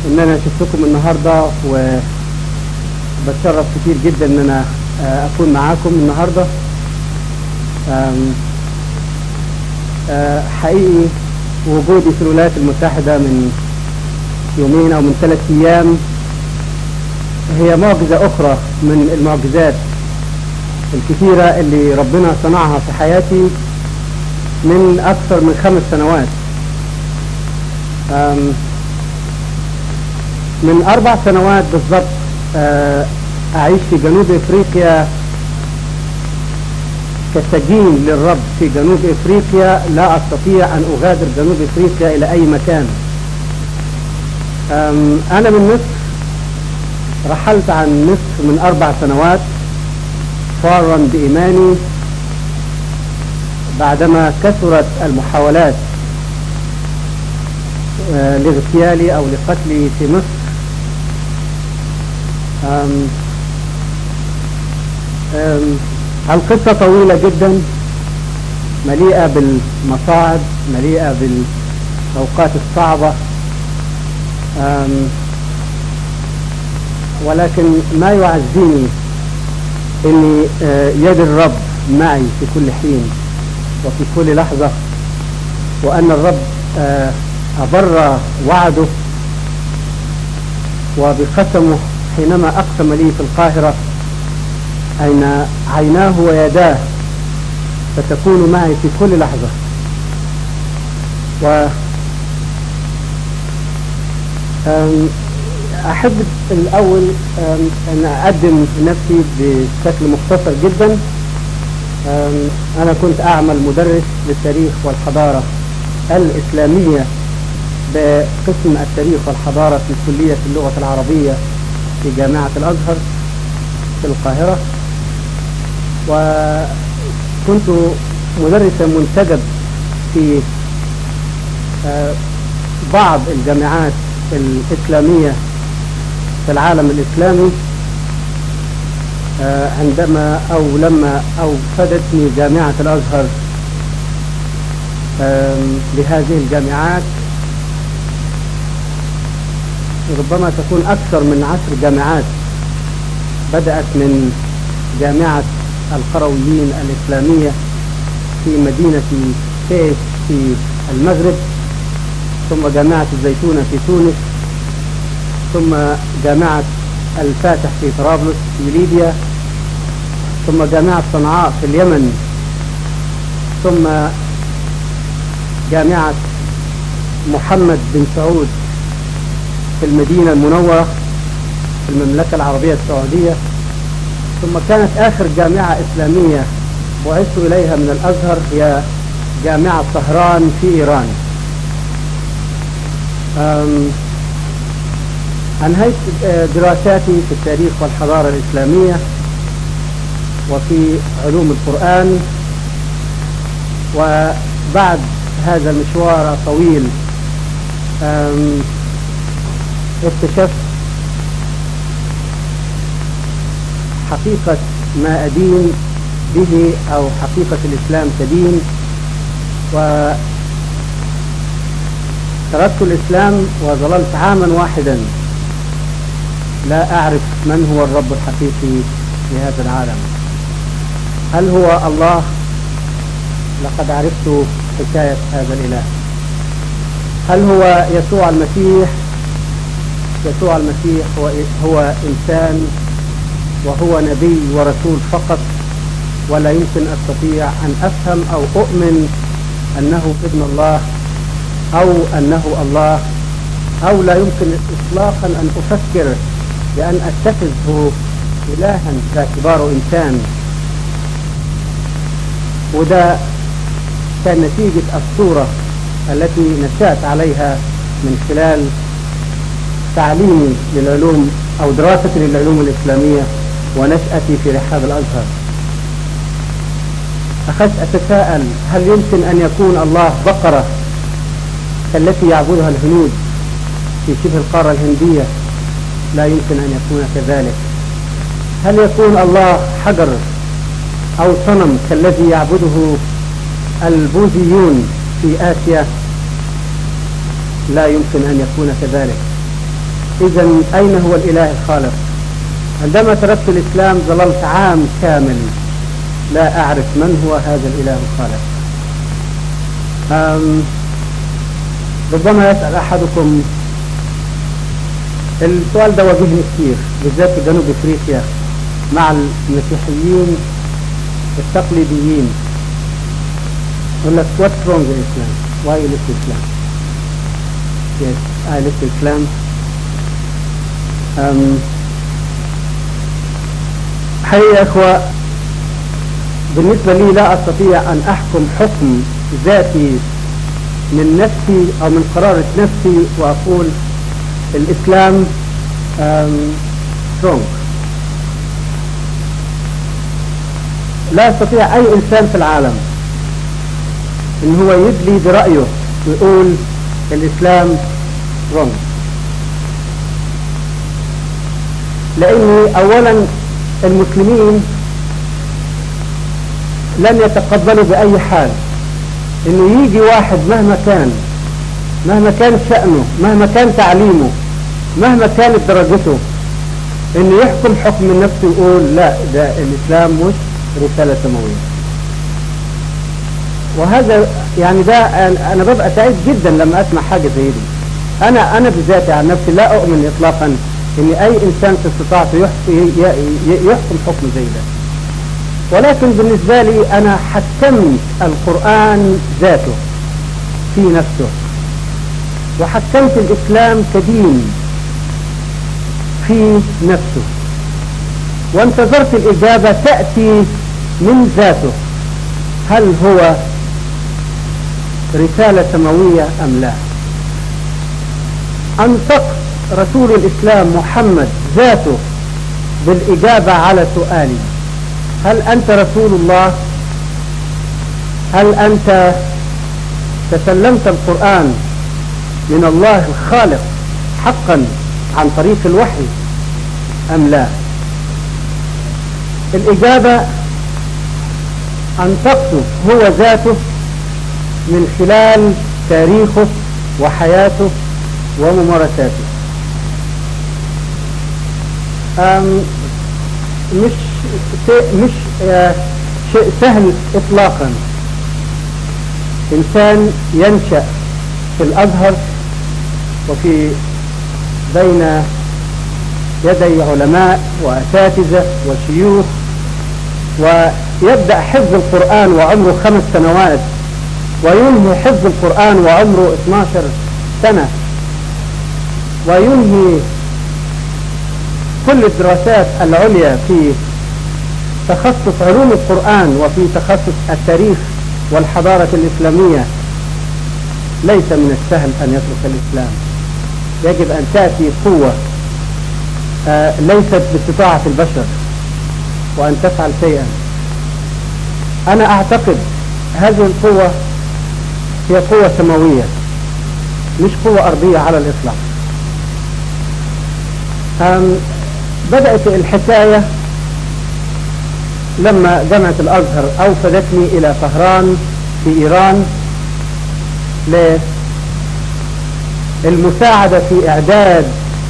ان انا شفتكم النهارده وبتشرف كتير جدا ان انا آه، اكون معاكم النهارده آم، آه، حقيقي وجودي في الولايات المتحدة من يومين او من ثلاث ايام هي معجزة اخرى من المعجزات الكثيرة اللي ربنا صنعها في حياتي من اكثر من خمس سنوات آم، من اربع سنوات بالضبط آه، اعيش في جنوب افريقيا كسجين للرب في جنوب افريقيا لا استطيع ان اغادر جنوب افريقيا الى اي مكان أم، انا من مصر رحلت عن مصر من اربع سنوات فارا بايماني بعدما كثرت المحاولات آه، لاغتيالي او لقتلي في مصر أم أم القصة طويلة جدا مليئة بالمصاعب مليئة بالأوقات الصعبة أم ولكن ما يعزيني أن يد الرب معي في كل حين وفي كل لحظة وأن الرب آه، أبر وعده وبقسمه حينما أقسم لي في القاهرة أين عيناه ويداه ستكون معي في كل لحظة و أم، أحب الأول أم، أن أقدم نفسي بشكل مختصر جدا أم، أنا كنت أعمل مدرس للتاريخ والحضارة الإسلامية بقسم التاريخ والحضارة في كلية اللغة العربية في جامعة الأزهر في القاهرة وكنت مدرسا منتجب في آه، بعض الجامعات الإسلامية في العالم الإسلامي آه، عندما أو لما أوفدتني جامعة الأزهر آم، لهذه الجامعات ربما تكون أكثر من عشر جامعات بدأت من جامعة القرويين الإسلامية في مدينة فيس في المغرب ثم جامعة الزيتونة في تونس ثم جامعة الفاتح في طرابلس في ليبيا ثم جامعة صنعاء في اليمن ثم جامعة محمد بن سعود في المدينة المنورة في المملكة العربية السعودية ثم كانت آخر جامعة إسلامية بعثت إليها من الأزهر هي جامعة طهران في إيران أم، أنهيت آه، دراساتي في التاريخ والحضارة الإسلامية وفي علوم القرآن وبعد هذا المشوار الطويل أم، اكتشفت حقيقة ما أدين به أو حقيقة الإسلام كدين وتركت الإسلام وظللت عاما واحدا لا أعرف من هو الرب الحقيقي لهذا العالم هل هو الله لقد عرفت حكاية هذا الإله هل هو يسوع المسيح يسوع المسيح هو, هو إنسان وهو نبي ورسول فقط ولا يمكن أستطيع أن أفهم أو أؤمن أنه ابن الله أو أنه الله أو لا يمكن إطلاقا أن أفكر بأن أتخذه إلها باعتباره إنسان وده كان نتيجة الصورة التي نشأت عليها من خلال تعليمي للعلوم أو دراستي للعلوم الإسلامية ونشأتي في رحاب الأزهر أخذت أتساءل هل يمكن أن يكون الله بقرة كالتي يعبدها الهنود في شبه القارة الهندية لا يمكن أن يكون كذلك هل يكون الله حجر أو صنم كالذي يعبده البوذيون في آسيا لا يمكن أن يكون كذلك إذا أين هو الإله الخالق عندما تركت الإسلام ظللت عام كامل لا أعرف من هو هذا الإله الخالق ربما يسأل أحدكم السؤال ده واجهني كثير بالذات في جنوب افريقيا مع المسيحيين التقليديين يقول لك what's wrong with Islam? Why you left Islam? Yes, I left Islam. Um, حقيقة يا إخوة بالنسبة لي لا أستطيع أن أحكم حكم ذاتي من نفسي أو من قرارة نفسي وأقول الإسلام سترونج لا يستطيع أي إنسان في العالم إن هو يدلي برأيه ويقول الإسلام رونج لأني أولا المسلمين لن يتقبلوا بأي حال إنه يجي واحد مهما كان مهما كان شأنه مهما كان تعليمه مهما كانت درجته انه يحكم حكم من نفسه يقول لا ده الاسلام مش رسالة سماوية وهذا يعني ده انا ببقى سعيد جدا لما اسمع حاجة زي دي انا انا بذاتي عن نفسي لا اؤمن اطلاقا ان اي انسان في استطاعته يحكم حكم زي ده ولكن بالنسبة لي انا حكمت القرآن ذاته في نفسه وحكمت الاسلام كدين في نفسه وانتظرت الإجابة تأتي من ذاته هل هو رسالة سماوية أم لا أنطق رسول الإسلام محمد ذاته بالإجابة على سؤالي هل أنت رسول الله هل أنت تسلمت القرآن من الله الخالق حقا عن طريق الوحي أم لا الإجابة أنطقته هو ذاته من خلال تاريخه وحياته وممارساته مش مش شيء سهل إطلاقا إنسان ينشأ في الأزهر وفي بين يدي علماء وأساتذة وشيوخ ويبدأ حفظ القرآن وعمره خمس سنوات وينهي حفظ القرآن وعمره 12 سنة وينهي كل الدراسات العليا في تخصص علوم القرآن وفي تخصص التاريخ والحضارة الإسلامية ليس من السهل أن يترك الإسلام يجب أن تأتي قوة آه، ليست باستطاعة البشر وأن تفعل شيئا أنا أعتقد هذه القوة هي قوة سماوية مش قوة أرضية على الإطلاق بدأت الحكاية لما جامعة الأزهر أوفدتني إلى طهران في إيران للمساعدة في إعداد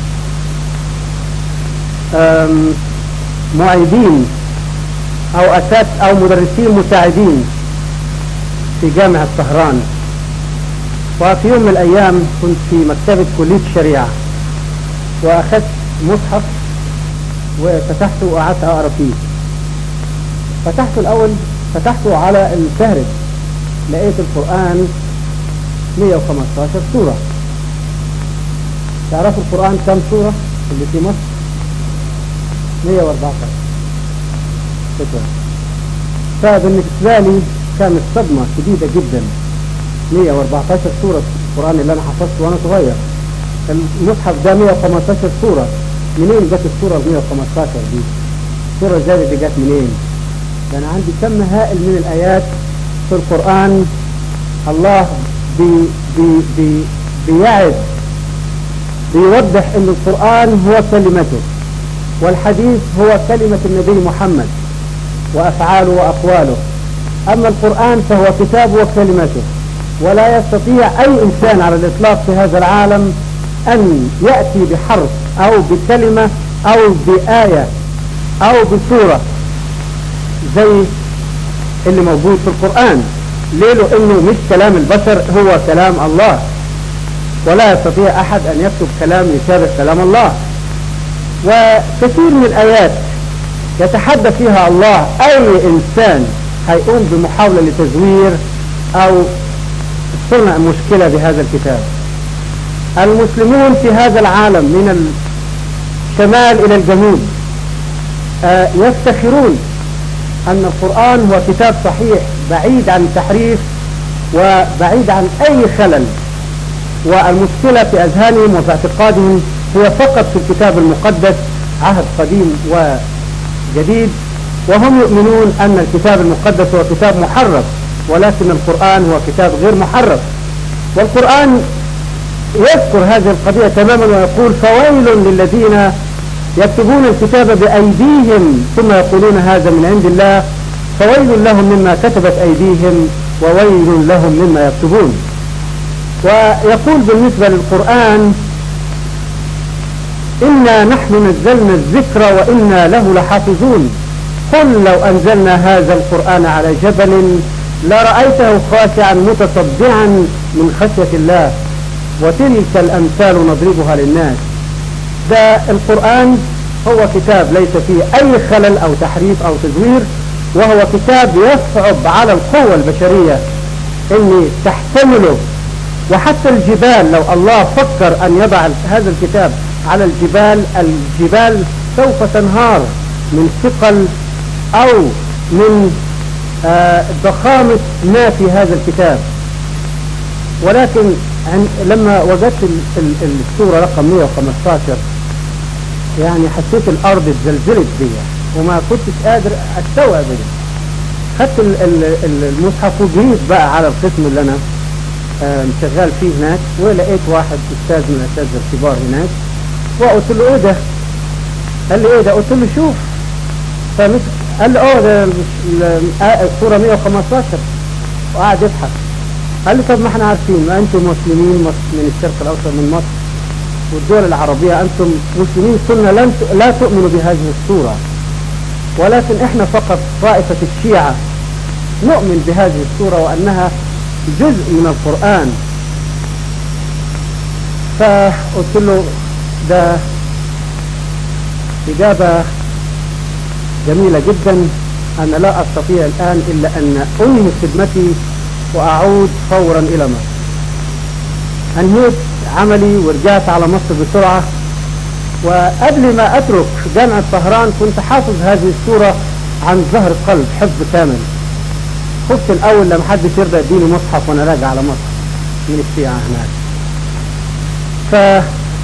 معيدين أو أسات أو مدرسين مساعدين في جامعة طهران وفي يوم من الأيام كنت في مكتبة كلية الشريعة وأخذت مصحف وفتحته وقعدت أقرأ فيه فتحته الأول فتحته على الكهرب لقيت القرآن 115 سورة تعرفوا القرآن كم سورة اللي في مصر 114 شكرا فبالنسبة لي كانت صدمة شديدة جدا 114 سورة القرآن اللي أنا حفظته وأنا صغير المصحف ده 115 سورة منين جت السورة ال 115 دي؟ السورة الزايدة دي جت منين؟ ده أنا عندي كم هائل من الآيات في القرآن الله بي بي بي بيعد بيوضح أن القرآن هو كلمته والحديث هو كلمة النبي محمد وأفعاله وأقواله أما القرآن فهو كتاب وكلمته ولا يستطيع أي إنسان على الإطلاق في هذا العالم أن يأتي بحرف أو بكلمة أو بآية أو بسورة زي اللي موجود في القرآن ليه إنه مش كلام البشر هو كلام الله ولا يستطيع أحد أن يكتب كلام يشابه كلام الله وكثير من الآيات يتحدى فيها الله أي إنسان هيقوم بمحاولة لتزوير أو صنع مشكلة بهذا الكتاب المسلمون في هذا العالم من الشمال إلى الجنوب آه، يفتخرون أن القرآن هو كتاب صحيح بعيد عن التحريف وبعيد عن أي خلل والمشكلة في أذهانهم وفي اعتقادهم هي فقط في الكتاب المقدس عهد قديم وجديد وهم يؤمنون أن الكتاب المقدس هو كتاب محرف ولكن القرآن هو كتاب غير محرف والقرآن يذكر هذه القضية تماما ويقول فويل للذين يكتبون الكتاب بأيديهم ثم يقولون هذا من عند الله فويل لهم مما كتبت أيديهم وويل لهم مما يكتبون ويقول بالنسبة للقرآن إنا نحن نزلنا الذكر وإنا له لحافظون قل لو أنزلنا هذا القرآن على جبل لرأيته خاشعا متصدعا من خشية الله وتلك الأمثال نضربها للناس ده القرآن هو كتاب ليس فيه أي خلل أو تحريف أو تزوير وهو كتاب يصعب على القوة البشرية أن تحتمله وحتى الجبال لو الله فكر أن يضع هذا الكتاب على الجبال الجبال سوف تنهار من ثقل أو من آه، ضخامة ما في هذا الكتاب ولكن لما وجدت السورة رقم 115 يعني حسيت الأرض اتزلزلت بيا وما كنتش قادر استوعب خدت المصحف وجريت بقى على القسم اللي أنا آه، شغال فيه هناك ولقيت واحد أستاذ من الأساتذة الكبار هناك وقلت له إيه ده؟ قال لي إيه ده؟ قلت له شوف فمسك قال لي اه ده الصورة 115 وقعد يضحك قال لي طب ما احنا عارفين ما انتم مسلمين من الشرق الاوسط من مصر والدول العربية انتم مسلمين كنا لا تؤمنوا بهذه الصورة ولكن احنا فقط طائفة الشيعة نؤمن بهذه الصورة وانها جزء من القرآن فقلت له ده إجابة جميلة جدا أنا لا أستطيع الآن إلا أن أنهي خدمتي وأعود فورا إلى مصر أنهيت عملي ورجعت على مصر بسرعة وقبل ما أترك جامعة طهران كنت حافظ هذه الصورة عن ظهر قلب حفظ كامل خفت الأول لما حد يرضى يديني مصحف وأنا راجع على مصر من الشيعة هناك ف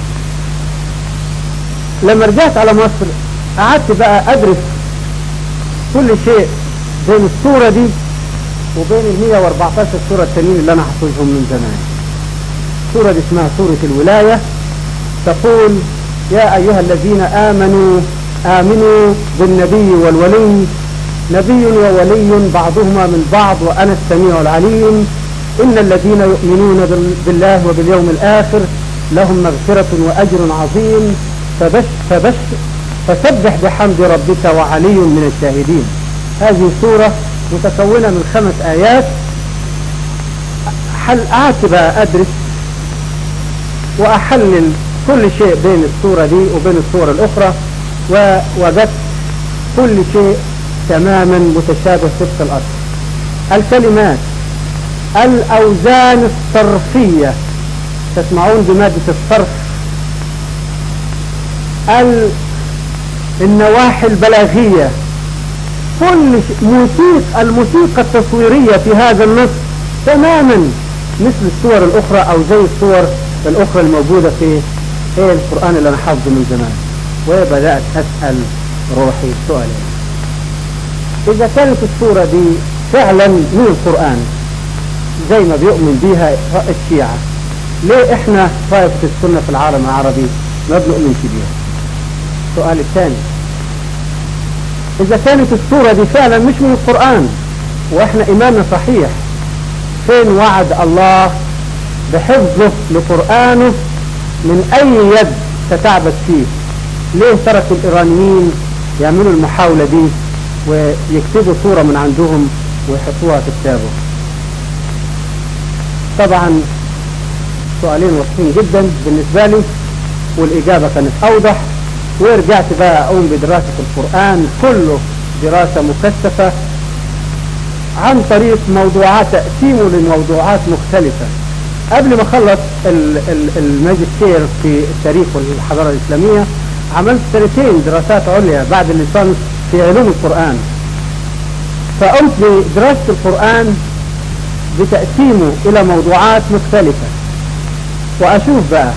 لما رجعت على مصر قعدت بقى أدرس كل شيء بين الصورة دي وبين ال 114 سورة التانيين اللي أنا حافظهم من زمان سورة دي اسمها سورة الولاية تقول يا أيها الذين آمنوا آمنوا بالنبي والولي نبي وولي بعضهما من بعض وأنا السميع العليم إن الذين يؤمنون بالله وباليوم الآخر لهم مغفرة وأجر عظيم فبش فبش فسبح بحمد ربك وعلي من الشاهدين هذه سورة متكونة من خمس آيات حل قعدت بقى أدرس وأحلل كل شيء بين السورة دي وبين السورة الأخرى ووجدت كل شيء تماما متشابه طبق الأصل الكلمات الأوزان الصرفية تسمعون بمادة الصرف النواحي البلاغية كل موسيقى الموسيقى التصويرية في هذا النص تماما مثل الصور الأخرى أو زي الصور الأخرى الموجودة في ايه القرآن اللي أنا حافظه من زمان وبدأت أسأل روحي سؤالين إذا كانت الصورة دي فعلا من القرآن زي ما بيؤمن بيها الشيعة ليه احنا طائفة السنة في العالم العربي ما بنؤمنش بيها السؤال الثاني إذا كانت السورة دي فعلا مش من القرآن وإحنا إيماننا صحيح فين وعد الله بحفظه لقرآنه من أي يد تتعبد فيه ليه تركوا الإيرانيين يعملوا المحاولة دي ويكتبوا صورة من عندهم ويحطوها في كتابه طبعا سؤالين واضحين جدا بالنسبة لي والإجابة كانت أوضح ورجعت بقى أقوم بدراسة القرآن كله دراسة مكثفة عن طريق موضوعات تقسيمه لموضوعات مختلفة قبل ما خلص الماجستير في التاريخ والحضارة الإسلامية عملت سنتين دراسات عليا بعد الليسانس في علوم القرآن فقمت بدراسة القرآن بتقسيمه إلى موضوعات مختلفة وأشوف بقى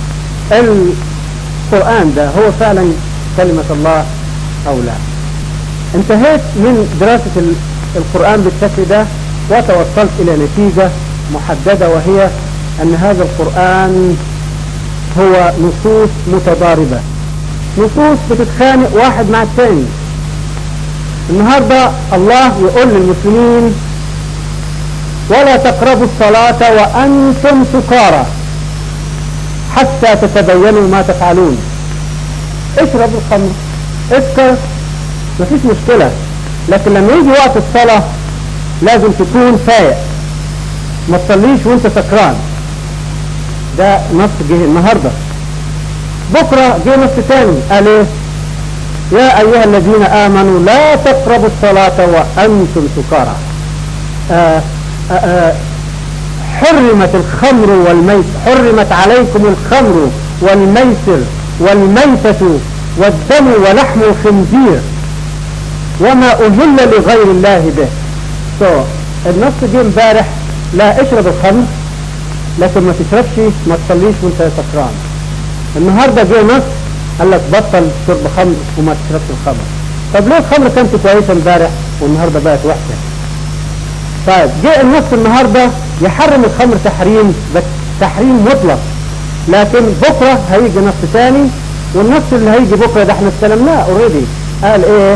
القرآن ده هو فعلا كلمة الله أو لا انتهيت من دراسة القرآن بالشكل ده وتوصلت إلى نتيجة محددة وهي أن هذا القرآن هو نصوص متضاربة نصوص بتتخانق واحد مع الثاني النهاردة الله يقول للمسلمين ولا تقربوا الصلاة وأنتم سكارى حتى تتبينوا ما تفعلون اشربوا الخمر اسكر مفيش مشكلة لكن لما يجي وقت الصلاة لازم تكون فايق ما تصليش وانت سكران ده نص جه النهاردة بكرة جه نص تاني قال ايه يا ايها الذين امنوا لا تقربوا الصلاة وانتم سكارى آه آه آه حرمت الخمر والميت حرمت عليكم الخمر والميسر والميتة والدم ولحم الخنزير وما أهل لغير الله به so, النص جه امبارح لا اشرب الخمر لكن ما تشربش ما تصليش وانت سكران النهاردة جه نص قال لك بطل شرب خمر وما تشربش الخمر طب ليه الخمر كانت كويسة امبارح والنهاردة بقت وحشة طيب جاء النص النهاردة يحرم الخمر تحريم بس تحريم مطلق لكن بكرة هيجي نص ثاني والنص اللي هيجي بكرة ده احنا استلمناه اوريدي قال ايه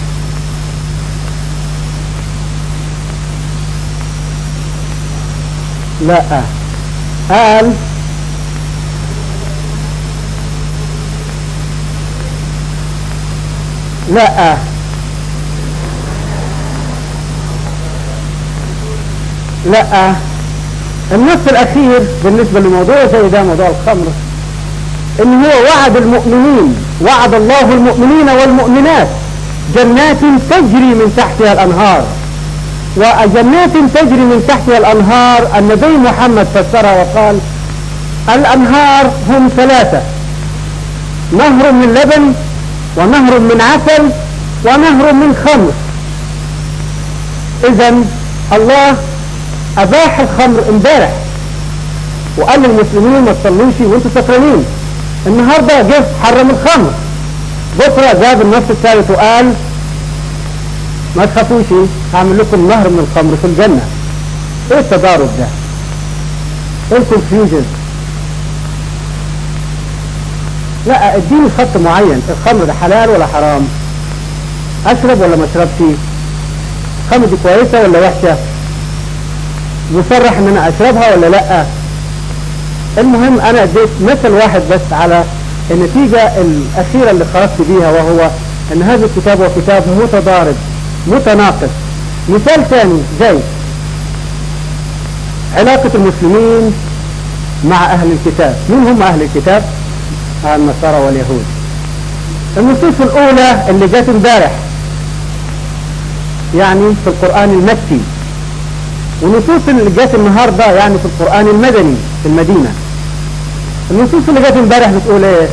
لا قال لا لا النص الاخير بالنسبة لموضوع زي ده موضوع الخمر ان هو وعد المؤمنين وعد الله المؤمنين والمؤمنات جنات تجري من تحتها الانهار وجنات تجري من تحتها الانهار النبي محمد فسرها وقال الانهار هم ثلاثة نهر من لبن ونهر من عسل ونهر من خمر اذا الله اباح الخمر امبارح وقال للمسلمين ما تصلوش وانتوا سكرانين النهارده جه حرم الخمر بكره جاب النص الثالث وقال ما تخافوش هعمل لكم نهر من الخمر في الجنه ايه التضارب ده ايه الكونفيوجن لا اديني خط معين الخمر ده حلال ولا حرام اشرب ولا ما اشربش الخمر دي كويسه ولا وحشه مصرح ان انا اشربها ولا لا المهم انا اديت مثل واحد بس على النتيجة الاخيرة اللي خرجت بيها وهو ان هذا الكتاب هو كتاب متضارب متناقض مثال ثاني زي علاقة المسلمين مع اهل الكتاب مين هم اهل الكتاب النصارى واليهود النصوص الاولى اللي جت امبارح يعني في القرآن المكي والنصوص اللي جت النهاردة يعني في القرآن المدني في المدينة النصوص اللي جت امبارح بتقول ايه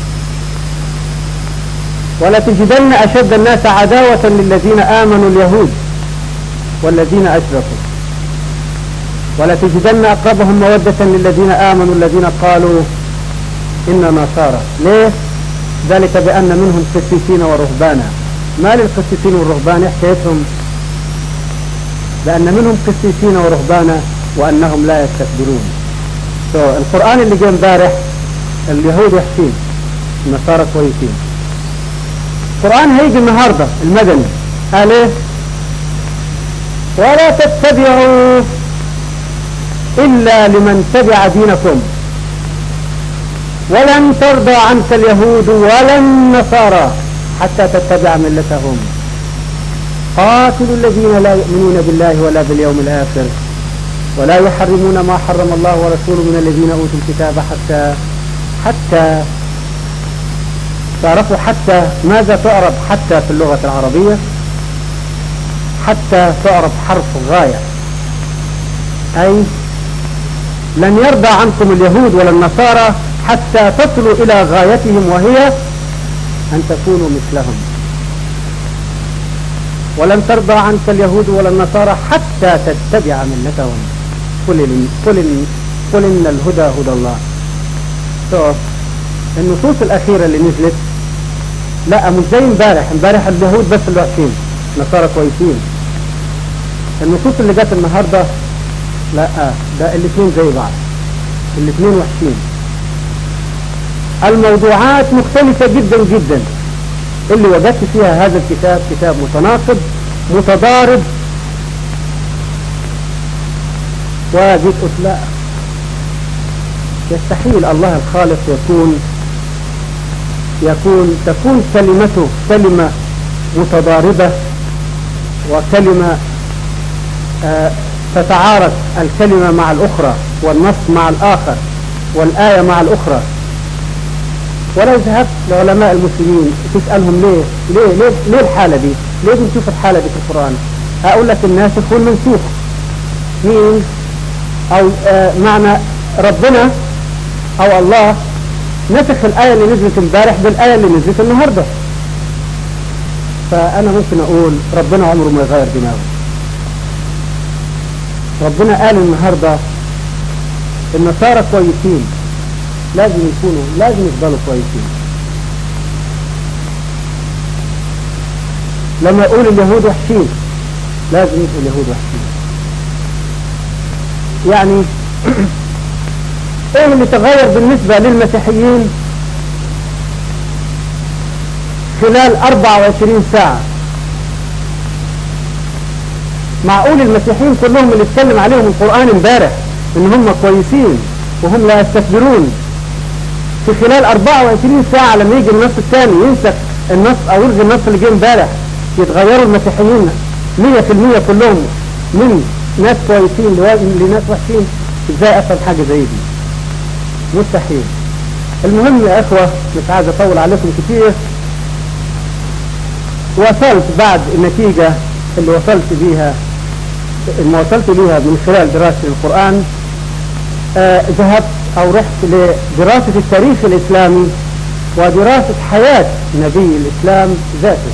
ولا تجدن أشد الناس عداوة للذين آمنوا اليهود والذين أشركوا ولا تجدن أقربهم مودة للذين آمنوا الذين قالوا إنا نصارى ليه ذلك بأن منهم قسيسين ورهبانا ما للقسيسين والرهبان حكايتهم لأن منهم قسيسين ورهبانا وأنهم لا يستكبرون so, القرآن اللي جاء امبارح اليهود وحشين النصارى كويسين القرآن هيجي النهاردة المدني قال ايه ولا تتبعوا إلا لمن تبع دينكم ولن ترضى عنك اليهود ولا النصارى حتى تتبع ملتهم قاتلوا الذين لا يؤمنون بالله ولا باليوم الآخر ولا يحرمون ما حرم الله ورسوله من الذين أوتوا الكتاب حتى حتى تعرفوا حتى ماذا تعرب حتى في اللغة العربية حتى تعرب حرف غاية أي لن يرضى عنكم اليهود ولا النصارى حتى تصلوا إلى غايتهم وهي أن تكونوا مثلهم ولن ترضى عنك اليهود ولا النصارى حتى تتبع ملتهم قل إن, قل إن, قل إن الهدى هدى الله شوف النصوص الأخيرة اللي نزلت لا مش زي امبارح امبارح اليهود بس اللي وحشين نصارى كويسين النصوص اللي جت النهاردة لا ده الاثنين زي بعض الاثنين وحشين الموضوعات مختلفة جدا جدا اللي وجدت فيها هذا الكتاب كتاب متناقض متضارب وجيت قلت لا يستحيل الله الخالق يكون يكون تكون كلمته كلمة متضاربة وكلمة آه تتعارض الكلمة مع الأخرى والنص مع الآخر والآية مع الأخرى ولو ذهبت لعلماء المسلمين تسألهم ليه ليه ليه, ليه الحالة دي ليه بنشوف الحالة دي في القرآن أقول لك الناسخ والمنسوخ مين أو آه معنى ربنا أو الله نسخ الآية اللي نزلت امبارح بالآية اللي نزلت النهاردة فأنا ممكن أقول ربنا عمره ما يغير دماغه ربنا قال النهاردة النصارى كويسين لازم يكونوا لازم يفضلوا كويسين لما يقول اليهود وحشين لازم يبقوا اليهود وحشين يعني ايه اللي تغير بالنسبة للمسيحيين خلال 24 ساعة معقول المسيحيين كلهم اللي اتكلم عليهم القرآن امبارح ان هم كويسين وهم لا يستكبرون في خلال 24 ساعة لما يجي النص الثاني ينسخ النص او يلغي النص اللي جه امبارح يتغيروا المسيحيين 100% كلهم من ناس كويسين لناس وحشين ازاي افهم حاجة زي دي مستحيل المهم يا اخوة مش عايز اطول عليكم كتير وصلت بعد النتيجة اللي وصلت بيها اللي وصلت بيها من خلال دراسة القرآن آه ذهبت او رحت لدراسة التاريخ الاسلامي ودراسة حياة نبي الاسلام ذاته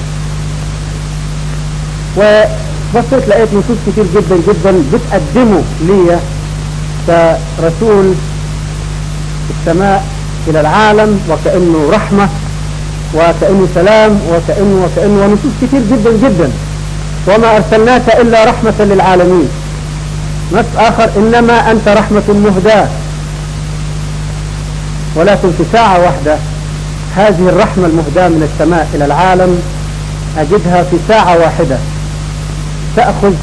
وبصيت لقيت نصوص كتير جدا جدا بتقدمه لي كرسول السماء الى العالم وكأنه رحمة وكأنه سلام وكأنه وكأنه ونصوص كتير جدا جدا وما أرسلناك إلا رحمة للعالمين نص آخر إنما أنت رحمة مهداة ولكن في ساعة واحدة هذه الرحمة المهداة من السماء إلى العالم أجدها في ساعة واحدة تأخذ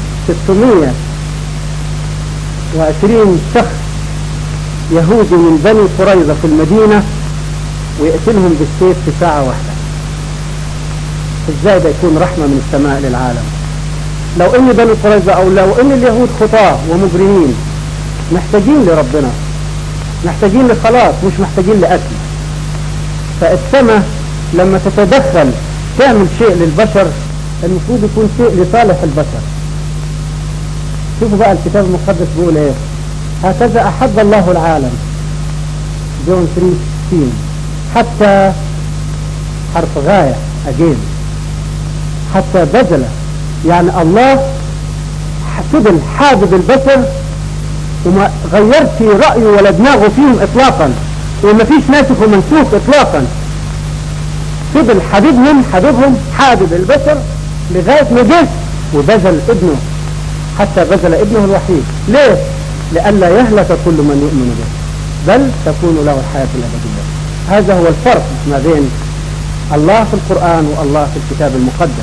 620 شخص يهودي من بني قريظة في المدينة ويقتلهم بالسيف في ساعة واحدة ازاي ده يكون رحمة من السماء للعالم لو ان بني قريظة او لو ان اليهود خطاة ومجرمين محتاجين لربنا محتاجين لخلاص مش محتاجين لأكل فالسماء لما تتدخل تعمل شيء للبشر المفروض يكون شيء لصالح البشر شوفوا بقى الكتاب المقدس بيقول ايه هكذا أحب الله العالم جون 3 حتى حرف غاية أجين حتى بذل يعني الله فضل حابب البشر وما غيرش رأيه ولا دماغه فيهم إطلاقا وما فيش ناسخ ومنسوخ إطلاقا فضل حبيبهم حبيبهم حابب البشر لغاية ما جه وبذل ابنه حتى بذل ابنه الوحيد ليه؟ لئلا يهلك كل من يؤمن به بل تكون له الحياة الأبدية هذا هو الفرق ما بين الله في القرآن والله في الكتاب المقدس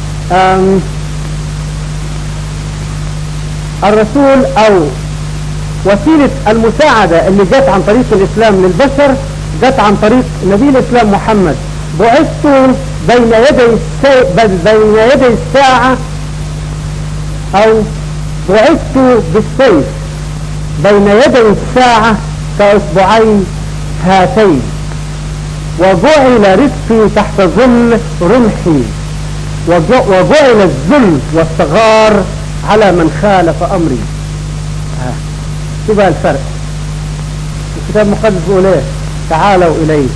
الرسول أو وسيلة المساعدة اللي جت عن طريق الإسلام للبشر جت عن طريق نبي الإسلام محمد بعثت بين يدي السي... بين يدي الساعة أو بعثت بالسيف بين يدي الساعة كأصبعين هاتين وجعل رزقي تحت ظل رمحي وجعل الذل والصغار على من خالف أمري شو بقى الفرق الكتاب المقدس بيقول ايه تعالوا إليه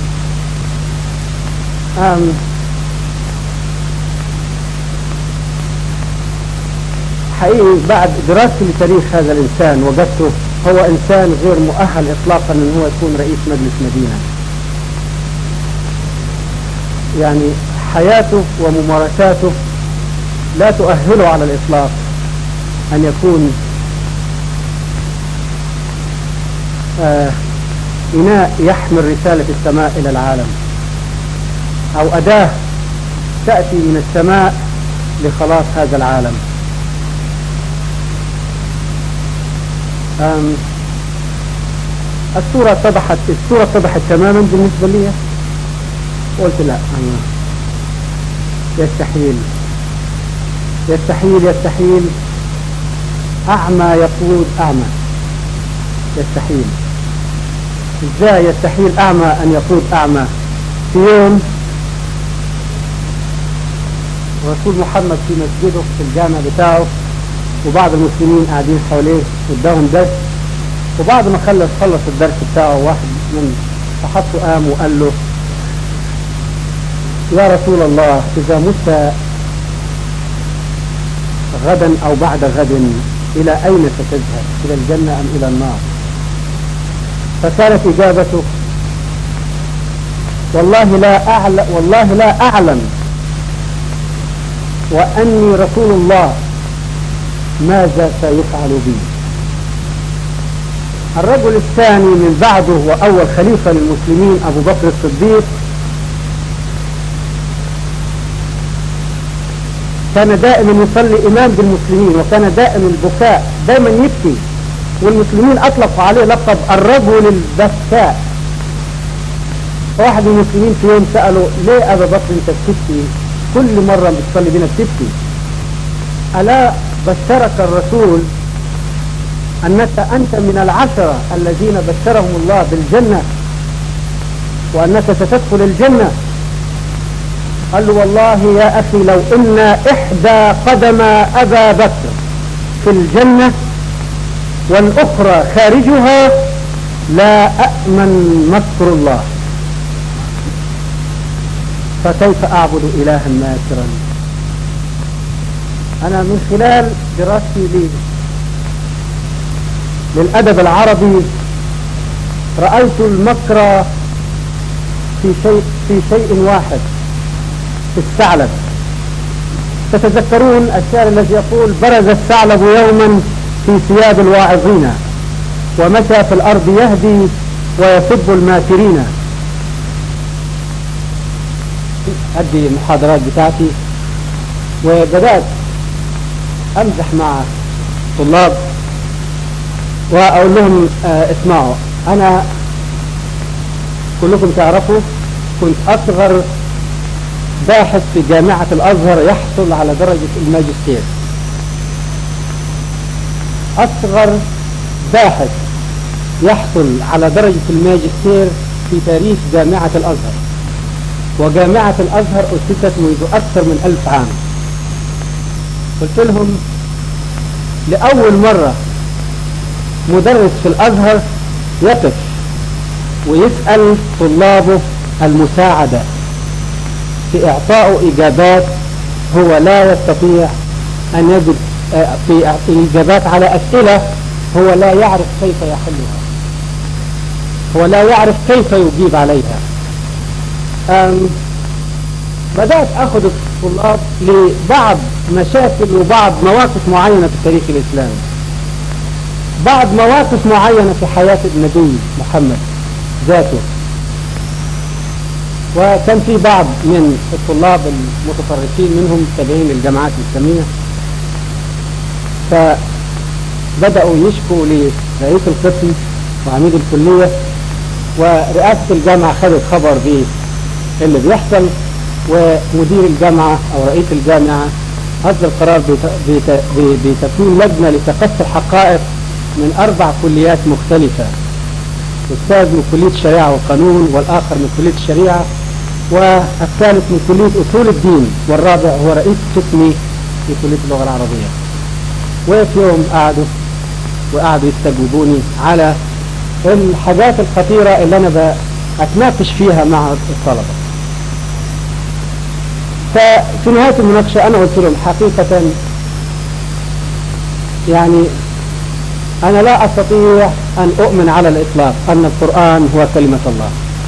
أم حقيقي بعد دراستي لتاريخ هذا الإنسان وجدته هو إنسان غير مؤهل إطلاقا أن هو يكون رئيس مجلس مدينة يعني حياته وممارساته لا تؤهله على الإطلاق أن يكون آه إناء يحمل رسالة السماء إلى العالم أو أداة تأتي من السماء لخلاص هذا العالم الصورة اتضحت الصورة اتضحت تماما بالنسبة لي قلت لا أنا يستحيل يستحيل يستحيل أعمى يقود أعمى يستحيل ازاي يستحيل أعمى أن يقود أعمى في يوم رسول محمد في مسجده في الجامع بتاعه وبعض المسلمين قاعدين حواليه قدامهم درس وبعد ما خلص خلص الدرس بتاعه واحد من صحابته قام وقال له يا رسول الله إذا مت غدا أو بعد غد إلى أين ستذهب إلى الجنة أم إلى النار فكانت إجابته والله لا أعلم والله لا أعلم وأني رسول الله ماذا سيفعل بي الرجل الثاني من بعده وأول خليفة للمسلمين أبو بكر الصديق كان دائما يصلي إمام بالمسلمين وكان دائما البكاء دائما يبكي والمسلمين أطلقوا عليه لقب الرجل البكاء واحد من المسلمين في يوم سأله ليه أبا بكر أنت بتبكي كل مرة بتصلي بنا بتبكي ألا بشرك الرسول أنك أنت من العشرة الذين بشرهم الله بالجنة وأنك ستدخل الجنة قال له والله يا أخي لو إن إحدى قدم أبا بكر في الجنة والأخرى خارجها لا أأمن مكر الله فكيف أعبد إلها ماكرا أنا من خلال دراستي لي للأدب العربي رأيت المكر في شيء في شيء واحد في الثعلب تتذكرون الشعر الذي يقول برز الثعلب يوما في ثياب الواعظين ومشى في الأرض يهدي ويسب الماكرين أدي المحاضرات بتاعتي وبدأت أمزح مع طلاب وأقول لهم آه اسمعوا أنا كلكم تعرفوا كنت أصغر باحث في جامعة الأزهر يحصل على درجة الماجستير أصغر باحث يحصل على درجة الماجستير في تاريخ جامعة الأزهر وجامعة الأزهر أسست منذ أكثر من ألف عام قلت لهم لأول مرة مدرس في الأزهر يقف ويسأل طلابه المساعدة في إعطاء إجابات هو لا يستطيع أن يجد في إجابات على أسئلة هو لا يعرف كيف يحلها هو لا يعرف كيف يجيب عليها بدأت أخذ الطلاب لبعض مشاكل وبعض مواقف معينة في التاريخ الإسلامي بعض مواقف معينة في حياة النبي محمد ذاته وكان في بعض من الطلاب المتطرفين منهم تابعين للجامعات الإسلامية فبدأوا يشكوا رئيس القسم وعميد الكلية ورئاسة الجامعة خدت خبر باللي بيحصل ومدير الجامعة أو رئيس الجامعة أصدر قرار بتكوين لجنة لتقصي الحقائق من أربع كليات مختلفة أستاذ من كلية الشريعة والقانون والآخر من كلية الشريعة والثالث من كلية أصول الدين والرابع هو رئيس قسمي في كلية اللغة العربية وفي يوم قعدوا وقعدوا يستجوبوني على الحاجات الخطيرة اللي أنا أتناقش فيها مع الطلبة ففي نهاية المناقشة أنا قلت لهم حقيقة يعني أنا لا أستطيع أن أؤمن على الإطلاق أن القرآن هو كلمة الله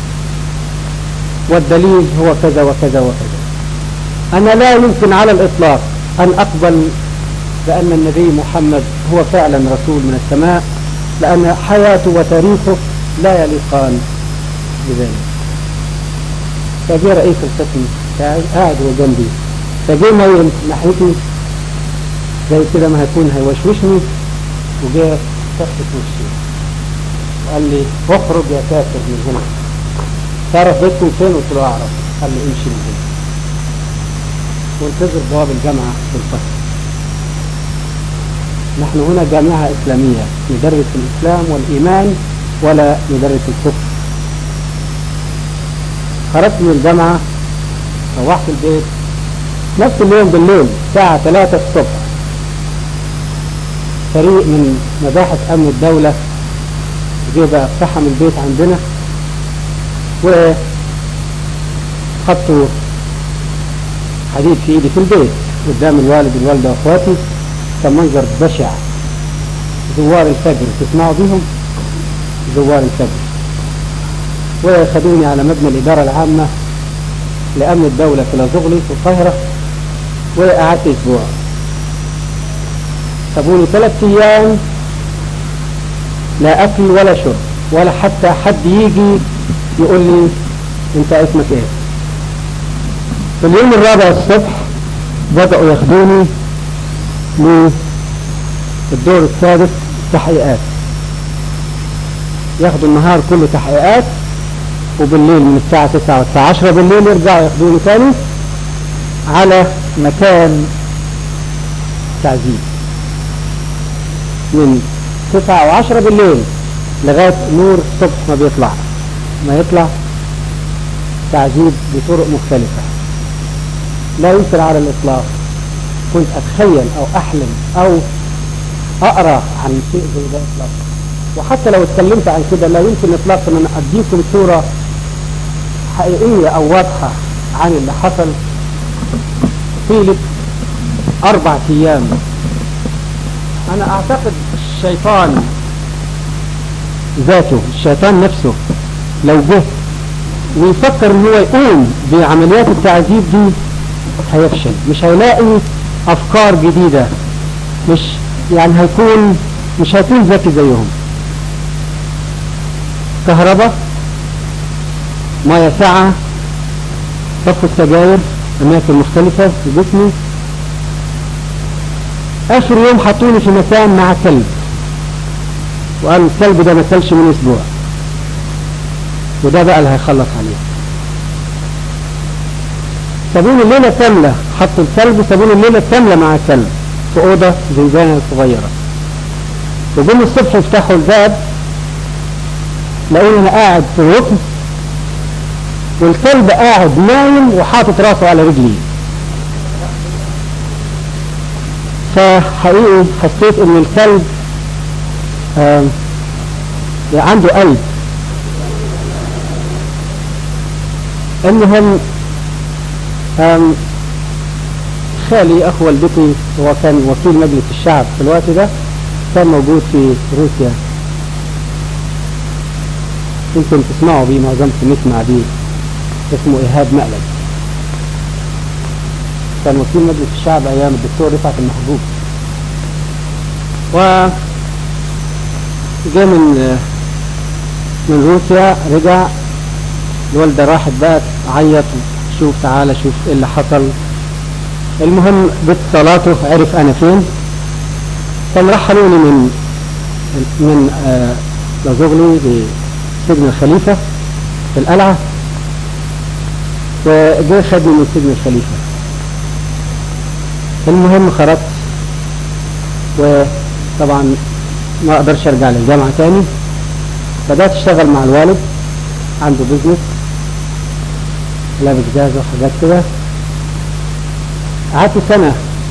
والدليل هو كذا وكذا وكذا أنا لا يمكن على الإطلاق أن أقبل بأن النبي محمد هو فعلا رسول من السماء لأن حياته وتاريخه لا يليقان بذلك فجاء رئيس القسم قاعد هو جنبي فجاء ميل ناحيتي زي كده ما هيكون هيوشوشني وجاء تحت وشي وقال لي اخرج يا كافر من هنا تعرف بيتكم فين قلت له اعرف قال لي امشي من هنا وانتظر بواب الجامعة في الفصل نحن هنا جامعة إسلامية ندرس الإسلام والإيمان ولا ندرس الكفر خرجت من الجامعة روحت البيت نفس اليوم بالليل الساعة 3 الصبح فريق من مباحث أمن الدولة جه بقى اقتحم البيت عندنا وحطوا حديد في ايدي في البيت قدام الوالد والوالدة واخواتي كان منظر بشع زوار الفجر تسمعوا بيهم زوار الفجر وخدوني على مبنى الإدارة العامة لأمن الدولة في لازغلي في القاهرة وقعدت أسبوع سابوني ثلاث أيام لا أكل ولا شرب ولا حتى حد يجي يقول لي أنت اسمك إيه في اليوم الرابع الصبح بدأوا ياخدوني للدور السادس تحقيقات ياخدوا النهار كله تحقيقات وبالليل من الساعة 9 والساعة 10 بالليل يرجعوا ياخدوني تاني على مكان تعذيب من 9 و10 بالليل لغاية نور الصبح ما بيطلع ما يطلع تعذيب بطرق مختلفة لا يمكن على الإطلاق كنت أتخيل أو أحلم أو أقرأ عن شيء زي ده إطلاقا وحتى لو اتكلمت عن كده لا يمكن إطلاقا أن أديكم صورة حقيقية أو واضحة عن اللي حصل طيلة أربع أيام أنا أعتقد الشيطان ذاته الشيطان نفسه لو جه ويفكر ان هو يقوم بعمليات التعذيب دي هيفشل مش هيلاقي افكار جديدة مش يعني هيكون مش هيكون ذكي زيهم كهرباء مياه ساعة طفوا السجاير أماكن مختلفة في جسمي آخر يوم حطوني في مكان مع كلب وقالوا الكلب ده ما كلش من أسبوع وده بقى اللي هيخلص عليه سابوني الليلة كاملة حطوا الكلب وسابوني الليلة كاملة مع الكلب في أوضة زنزانة صغيرة وجم الصبح يفتحوا الباب لقوني أنا قاعد في الركن والكلب قاعد نايم وحاطط راسه على رجلي فحقيقي حسيت ان الكلب عنده قلب المهم خالي اخو والدتي هو كان وكيل مجلس الشعب في الوقت ده كان موجود في روسيا يمكن تسمعوا بيه معظمكم يسمع بيه اسمه إيهاب مقلب كان وكيل مجلس الشعب أيام الدكتور رفعت المحبوب و جاء من من روسيا رجع الوالدة راحت بقى عيط شوف تعالى شوف ايه اللي حصل المهم باتصالاته عرف انا فين كان رحلوني من من آه، لازوغلي بسجن الخليفة في القلعة وجاء خدني من سجن الخليفة المهم خرجت وطبعا ما اقدرش ارجع للجامعة تاني بدأت اشتغل مع الوالد عنده بيزنس لابس جاز وحاجات كده قعدت سنة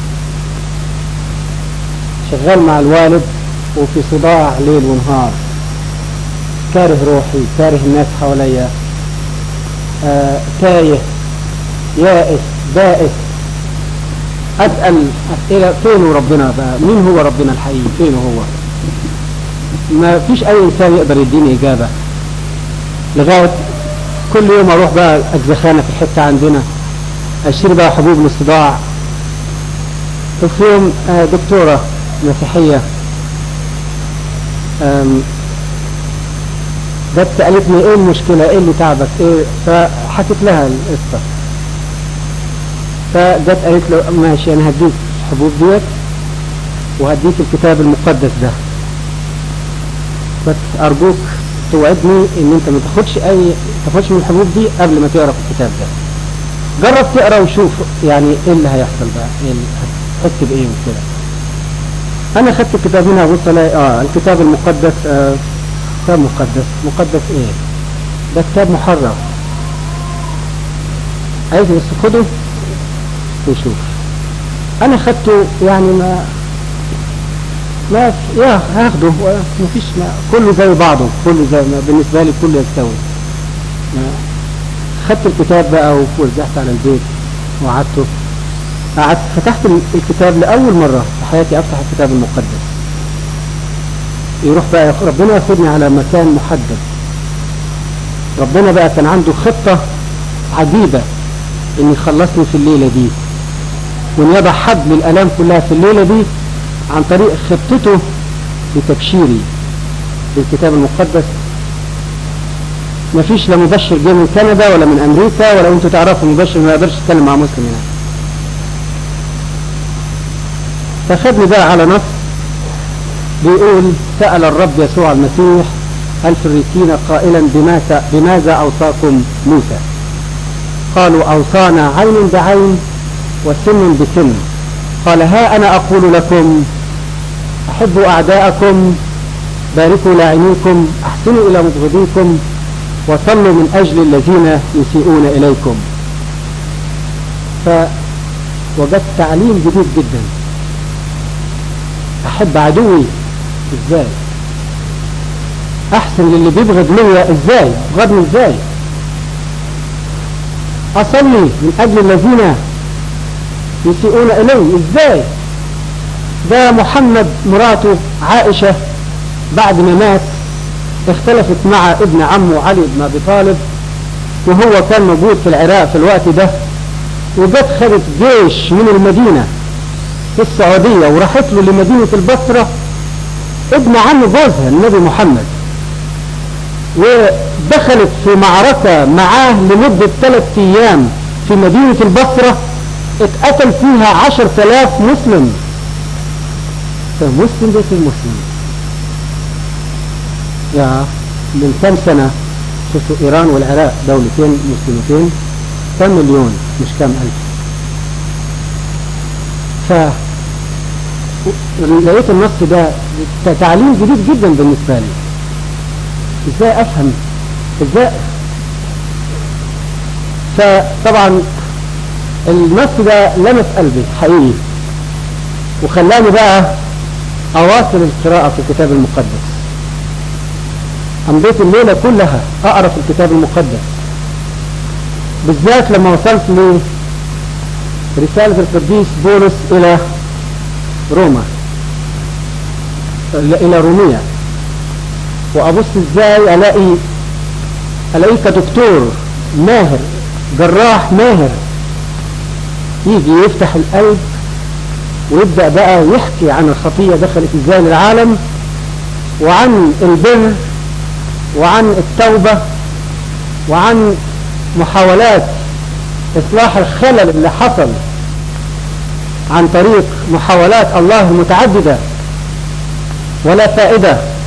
شغال مع الوالد وفي صداع ليل ونهار كاره روحي كاره الناس حواليا آه تايه يائس بائس أسأل أسئلة فين ربنا بقى مين هو ربنا الحقيقي فين هو ما فيش أي إنسان يقدر يديني إجابة لغاية كل يوم أروح بقى أجزخانة في الحتة عندنا أشتري بقى حبوب للصداع وفي يوم آه، دكتورة مسيحية آم، جت قالت لي ايه المشكلة ايه اللي تعبك ايه فحكيت لها القصة فجت قالت له ماشي انا هديك الحبوب ديت وهديك الكتاب المقدس ده بس ارجوك توعدني ان انت ما تاخدش اي ما تاخدش من الحبوب دي قبل ما تقرا في الكتاب ده جرب تقرا وشوف يعني ايه اللي هيحصل بقى ايه اللي هتحس بايه وكده انا خدت الكتاب هنا ابص الاقي اه الكتاب المقدس آه كتاب مقدس مقدس ايه ده كتاب محرف عايز بس خده وشوف انا خدته يعني ما ما في- يا هاخده ما فيش ما كله زي بعضه كله زي ما بالنسبه لي كله يستوي ما خدت الكتاب بقى ورجعت على البيت وقعدته قعدت فتحت ال- الكتاب لأول مرة في حياتي أفتح الكتاب المقدس يروح بقى ياخ- ربنا ياخدني على مكان محدد ربنا بقى كان عنده خطة عجيبة إن يخلصني في الليلة دي وإن يضع حد للآلام كلها في الليلة دي عن طريق خطته لتبشيري بالكتاب المقدس مفيش لا مبشر جه من كندا ولا من امريكا ولا انتوا تعرفوا مبشر ما يقدرش يتكلم مع مسلم يعني فخدني بقى على نص بيقول سأل الرب يسوع المسيح الفريسين قائلا بماذا, بماذا أوصاكم موسى قالوا أوصانا عين بعين وسن بسن قال ها أنا أقول لكم أحبوا أعداءكم باركوا لاعنيكم أحسنوا إلى مبغضيكم وصلوا من أجل الذين يسيئون إليكم فوجدت تعليم جديد جدا أحب عدوي إزاي أحسن للي بيبغض ليا إزاي بغضني إزاي أصلي من أجل الذين يسيئون إلي إزاي ده محمد مراته عائشة بعد ما مات اختلفت مع ابن عمه علي بن ابي طالب وهو كان موجود في العراق في الوقت ده وجت خدت جيش من المدينة في السعودية وراحت له لمدينة البصرة ابن عم جوزها النبي محمد ودخلت في معركة معاه لمدة ثلاث ايام في مدينة البصرة اتقتل فيها عشر تلاف مسلم فمسلم بيت المسلم يا من كم سنة شوفوا إيران والعراق دولتين مسلمتين كم مليون مش كم ألف ف لقيت النص ده تعليم جديد جدا بالنسبة لي ازاي افهم ازاي فطبعا النص ده لمس قلبي حقيقي وخلاني بقى اواصل القراءة في الكتاب المقدس أمضيت الليلة كلها أقرأ في الكتاب المقدس بالذات لما وصلت لرسالة القديس بولس إلى روما إلى رومية وأبص إزاي ألاقي ألاقيه كدكتور ماهر جراح ماهر يجي يفتح القلب ويبدأ بقى يحكي عن الخطية دخلت إزاي للعالم وعن البر وعن التوبة وعن محاولات إصلاح الخلل اللي حصل عن طريق محاولات الله المتعددة ولا فائدة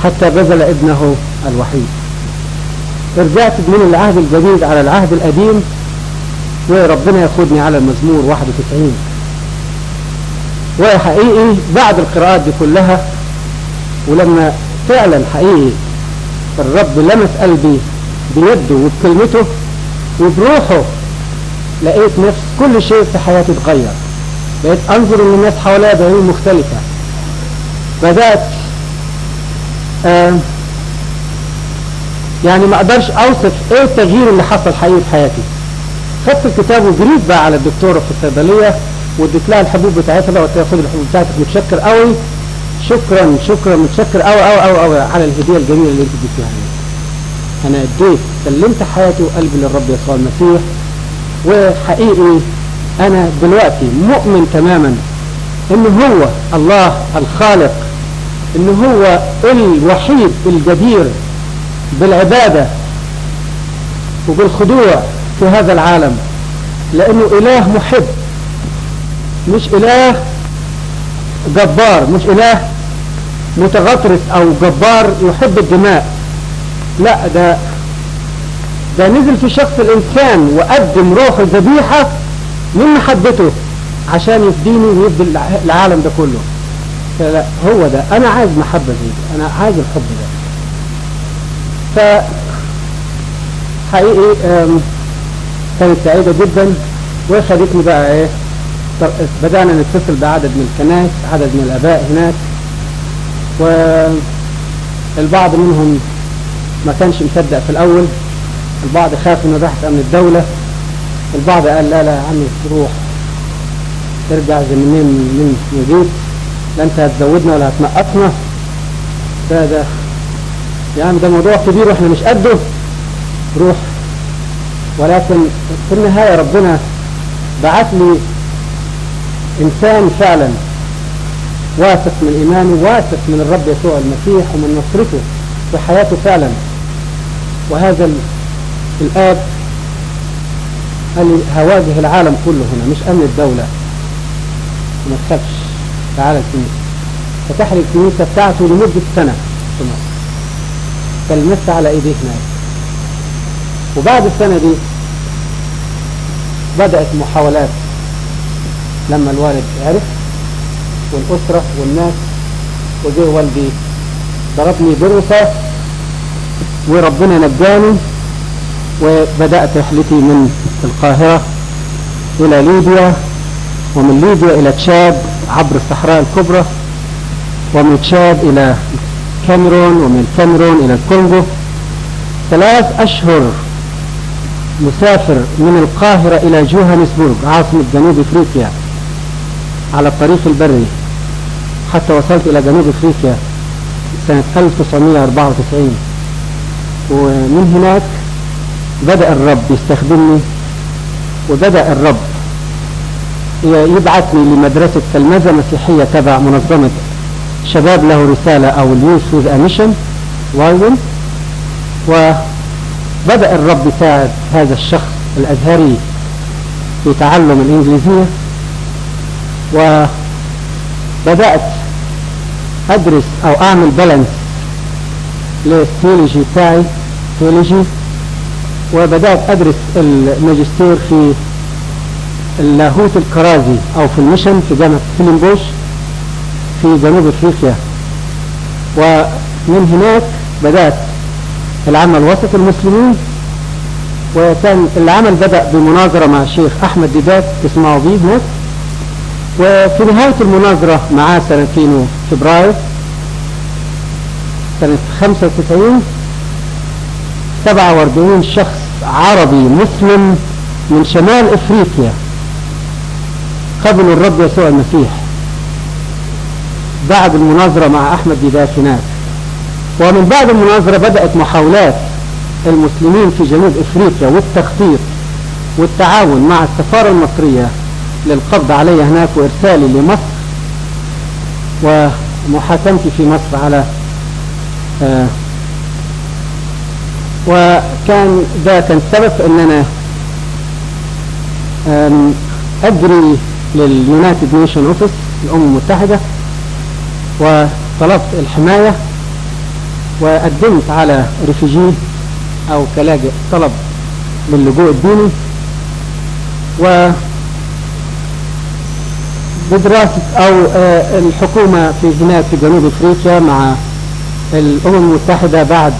حتى بذل ابنه الوحيد رجعت من العهد الجديد على العهد القديم وربنا ياخدني على المزمور 91 وحقيقي بعد القراءات دي كلها ولما فعلا حقيقي الرب لمس قلبي بيده وبكلمته وبروحه لقيت نفس كل شيء في حياتي اتغير بقيت انظر للناس حواليا بعيون مختلفة بدأت آه يعني ما اقدرش اوصف ايه التغيير اللي حصل حقيقي في حياتي خدت الكتاب وجريت بقى على الدكتورة في الصيدلية واديت لها الحبوب بتاعتها بقى قلت لها خد الحبوب بتاعتك متشكر قوي شكرا شكرا متشكر قوي قوي قوي قوي على الهدية الجميلة اللي انت اديتيها لي انا اديت سلمت حياتي وقلبي للرب يسوع المسيح وحقيقي انا دلوقتي مؤمن تماما ان هو الله الخالق ان هو الوحيد الجدير بالعبادة وبالخضوع في هذا العالم لانه اله محب مش اله جبار مش اله متغطرس او جبار يحب الدماء لا ده ده نزل في شخص الانسان وقدم روح الذبيحة من محبته عشان يفديني ويفدي العالم ده كله فلا هو ده انا عايز محبة زي دي انا عايز الحب ده ف حقيقي كانت سعيدة جدا وخدتني بقى ايه بدأنا نتصل بعدد من الكنائس عدد من الاباء هناك والبعض منهم ما كانش مصدق في الاول البعض خاف انه بحث امن الدولة البعض قال لا لا يا عمي روح ترجع زي منين من نجيب لا انت هتزودنا ولا هتنقصنا ده ده يعني ده موضوع كبير واحنا مش قده روح ولكن في النهاية ربنا بعت لي انسان فعلا واثق من ايمانه واثق من الرب يسوع المسيح ومن نصرته في حياته فعلا وهذا الاب قال لي هواجه العالم كله هنا مش امن الدولة وما تخافش تعالى الكنيسة فتح لي الكنيسة بتاعته لمدة سنة في مصر كلمت على ايديه هناك وبعد السنة دي بدأت محاولات لما الوالد عرف والأسرة والناس وجه والدي ضربني برصاص وربنا نجاني وبدأت رحلتي من القاهرة إلى ليبيا ومن ليبيا إلى تشاد عبر الصحراء الكبرى ومن تشاد إلى كاميرون ومن كاميرون إلى الكونغو ثلاث أشهر مسافر من القاهرة إلى جوهانسبورغ عاصمة جنوب إفريقيا على الطريق البري حتى وصلت إلى جنوب إفريقيا سنة 1994 ومن هناك بدأ الرب يستخدمني وبدأ الرب يبعثني لمدرسة تلمذة مسيحية تبع منظمة شباب له رسالة أو اليوث وذ أميشن وايزن وبدأ الرب يساعد هذا الشخص الأزهري في تعلم الإنجليزية وبدأت أدرس أو أعمل بالانس للثيولوجي بتاعي ثيولوجي وبدأت أدرس الماجستير في اللاهوت الكرازي أو في المشن في جامعة فيلمبوش في جنوب افريقيا ومن هناك بدأت العمل وسط المسلمين وكان العمل بدأ بمناظرة مع الشيخ أحمد ديبات تسمعوا بيه هناك وفي نهاية المناظرة معاه سنة كينو فبراير سنة 95 47 شخص عربي مسلم من شمال افريقيا قبلوا الرب يسوع المسيح بعد المناظرة مع أحمد ديداك هناك ومن بعد المناظرة بدأت محاولات المسلمين في جنوب إفريقيا والتخطيط والتعاون مع السفارة المصرية للقبض علي هناك وإرسالي لمصر ومحاكمتي في مصر على آه وكان ده كان سبب في ان انا اجري لليونايتد نيشن اوفيس الامم المتحده وطلبت الحمايه وقدمت على ريفيجي أو كلاجئ طلب للجوء الديني و بدراسة أو آه، الحكومة في هناك في جنوب أفريقيا مع الأمم المتحدة بعد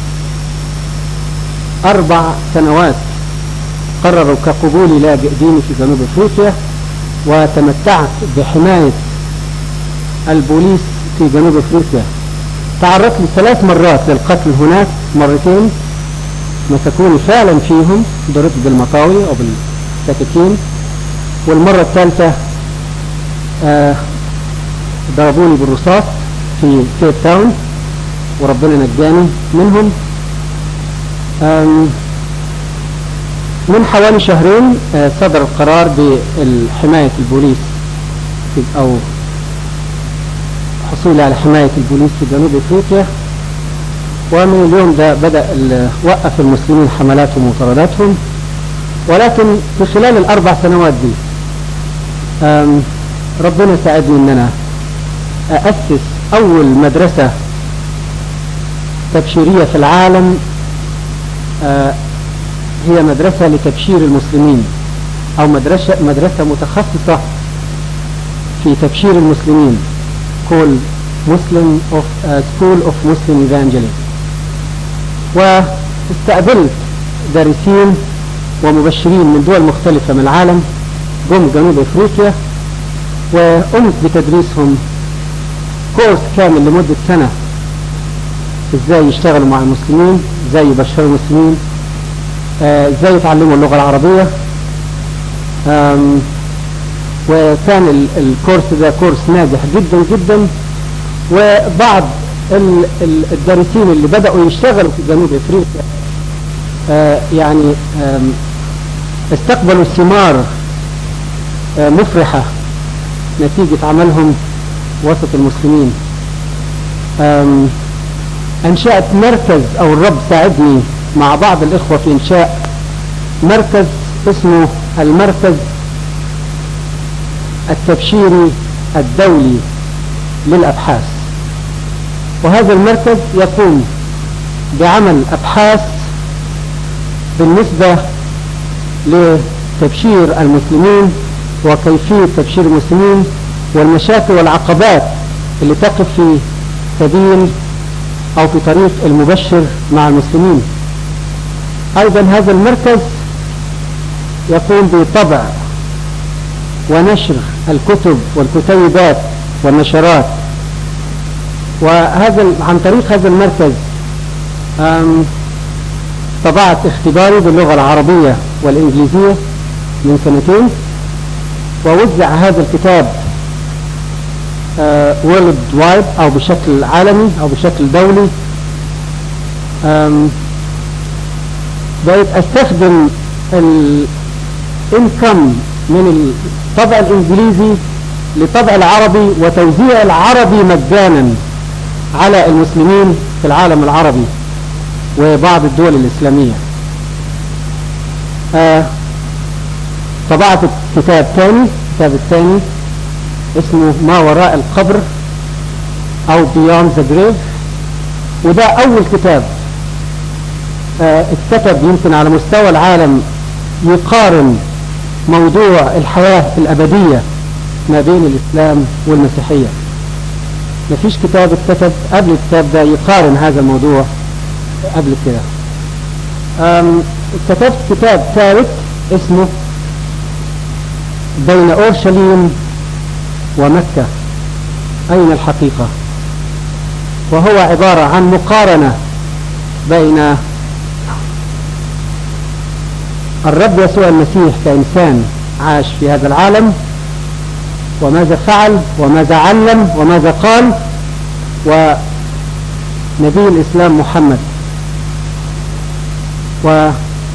أربع سنوات قرروا كقبولي لاجئ ديني في جنوب أفريقيا وتمتعت بحماية البوليس في جنوب أفريقيا تعرضت لثلاث مرات للقتل هناك مرتين مسكوني فعلا فيهم ضربت بالمطاوي أو بالسكاكين والمرة الثالثة آه ضربوني بالرصاص في كيب تاون وربنا نجاني منهم من حوالي شهرين آه صدر القرار بحماية البوليس أو حصول على حماية البوليس في جنوب افريقيا ومن اليوم ده بدأ وقف المسلمين حملاتهم ومطارداتهم ولكن في خلال الأربع سنوات دي ربنا ساعدني ان انا أأسس أول مدرسة تبشيرية في العالم آه، هي مدرسة لتبشير المسلمين أو مدرسة, مدرسة متخصصة في تبشير المسلمين called Muslim of, uh, School of Muslim Evangelism واستقبلت دارسين ومبشرين من دول مختلفة من العالم جم جنوب افريقيا وقمت بتدريسهم كورس كامل لمدة سنة ازاي يشتغلوا مع المسلمين ازاي يبشروا المسلمين آه، ازاي يتعلموا اللغة العربية وكان الكورس ده كورس ناجح جدا جدا وبعض الدارسين اللي بدأوا يشتغلوا في جنوب افريقيا آه، يعني استقبلوا ثمار آه، مفرحة نتيجة عملهم وسط المسلمين انشأت مركز او الرب ساعدني مع بعض الاخوة في انشاء مركز اسمه المركز التبشيري الدولي للابحاث وهذا المركز يقوم بعمل ابحاث بالنسبة لتبشير المسلمين وكيفية تبشير المسلمين والمشاكل والعقبات اللي تقف في سبيل أو في طريق المبشر مع المسلمين أيضا هذا المركز يقوم بطبع ونشر الكتب والكتيبات والنشرات وهذا عن طريق هذا المركز طبعت اختباري باللغة العربية والإنجليزية من سنتين ووزع هذا الكتاب وورلد uh, وايد او بشكل عالمي او بشكل دولي بقيت استخدم الانكم من الطبع الانجليزي لطبع العربي وتوزيع العربي مجانا على المسلمين في العالم العربي وبعض الدول الاسلامية آه طبعت كتاب ثاني الكتاب الثاني اسمه ما وراء القبر او Beyond the Grave وده اول كتاب اه اتكتب يمكن على مستوى العالم يقارن موضوع الحياة الابدية ما بين الاسلام والمسيحية مفيش كتاب اتكتب قبل الكتاب ده يقارن هذا الموضوع قبل كده كتبت كتاب ثالث اسمه بين أورشليم ومكة أين الحقيقة وهو عبارة عن مقارنة بين الرب يسوع المسيح كإنسان عاش في هذا العالم وماذا فعل وماذا علم وماذا قال ونبي الإسلام محمد و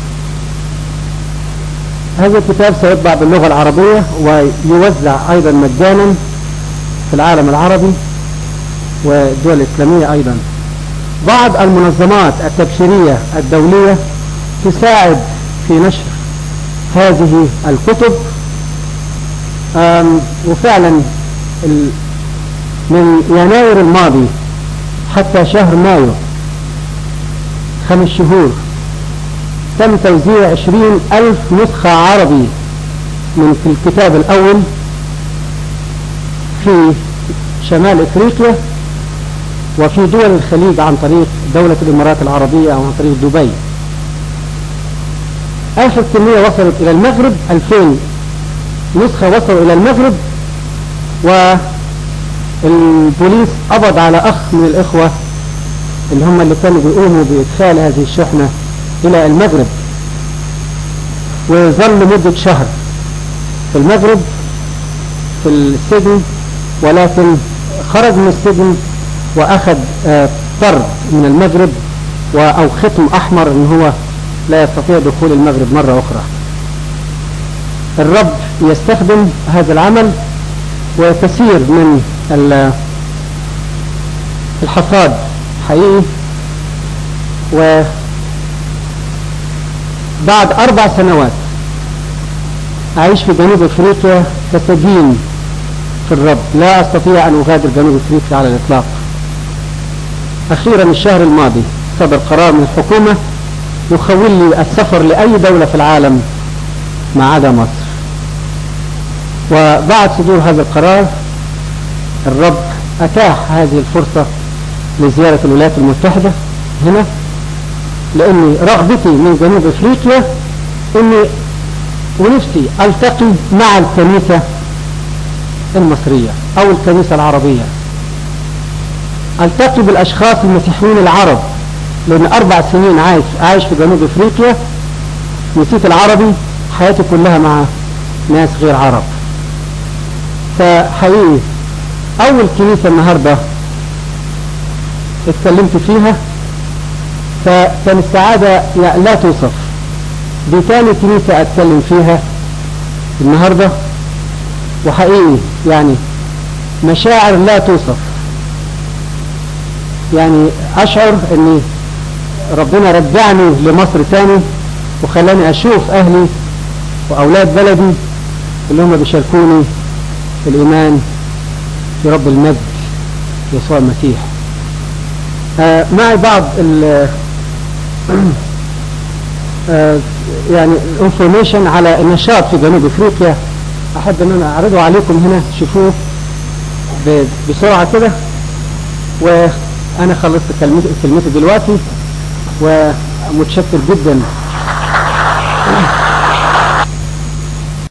هذا الكتاب سيطبع باللغة العربية ويوزع أيضا مجانا في العالم العربي والدول الإسلامية أيضا بعض المنظمات التبشيرية الدولية تساعد في نشر هذه الكتب وفعلا من يناير الماضي حتى شهر مايو خمس شهور تم توزيع عشرين ألف نسخة عربي من في الكتاب الأول في شمال إفريقيا وفي دول الخليج عن طريق دولة الإمارات العربية أو عن طريق دبي آخر كمية وصلت إلى المغرب 2000 نسخة وصلوا إلى المغرب والبوليس قبض على أخ من الإخوة اللي هم اللي كانوا بيقوموا بإدخال هذه الشحنة إلى المغرب وظل مدة شهر في المغرب في السجن ولكن خرج من السجن وأخذ طرد من المغرب أو ختم أحمر إن هو لا يستطيع دخول المغرب مرة أخرى الرب يستخدم هذا العمل وكثير من الحصاد حقيقي وبعد أربع سنوات أعيش في جنوب أفريقيا كسجين في الرب لا أستطيع أن أغادر جنوب أفريقيا على الإطلاق أخيرا الشهر الماضي صدر قرار من الحكومة يخول لي السفر لأي دولة في العالم ما عدا مصر وبعد صدور هذا القرار الرب أتاح هذه الفرصة لزيارة الولايات المتحدة هنا لأني رغبتي من جنوب أفريقيا أني ونفسي ألتقي مع الكنيسة المصرية أو الكنيسة العربية ألتقي بالأشخاص المسيحيين العرب لأن أربع سنين عايش عايش في جنوب أفريقيا نسيت العربي حياتي كلها مع ناس غير عرب فحقيقي أول كنيسة النهاردة اتكلمت فيها فكان السعادة لا توصف دي تاني كنيسة أتكلم فيها النهاردة وحقيقي يعني مشاعر لا توصف يعني أشعر أني ربنا رجعني لمصر تاني وخلاني أشوف أهلي وأولاد بلدي اللي هم بيشاركوني في الإيمان في رب المجد يسوع المسيح آه معي بعض ال آه يعني انفورميشن على النشاط في جنوب افريقيا احب ان انا اعرضه عليكم هنا تشوفوه بسرعه كده وانا خلصت كلمتي كلمتي دلوقتي ومتشكر جدا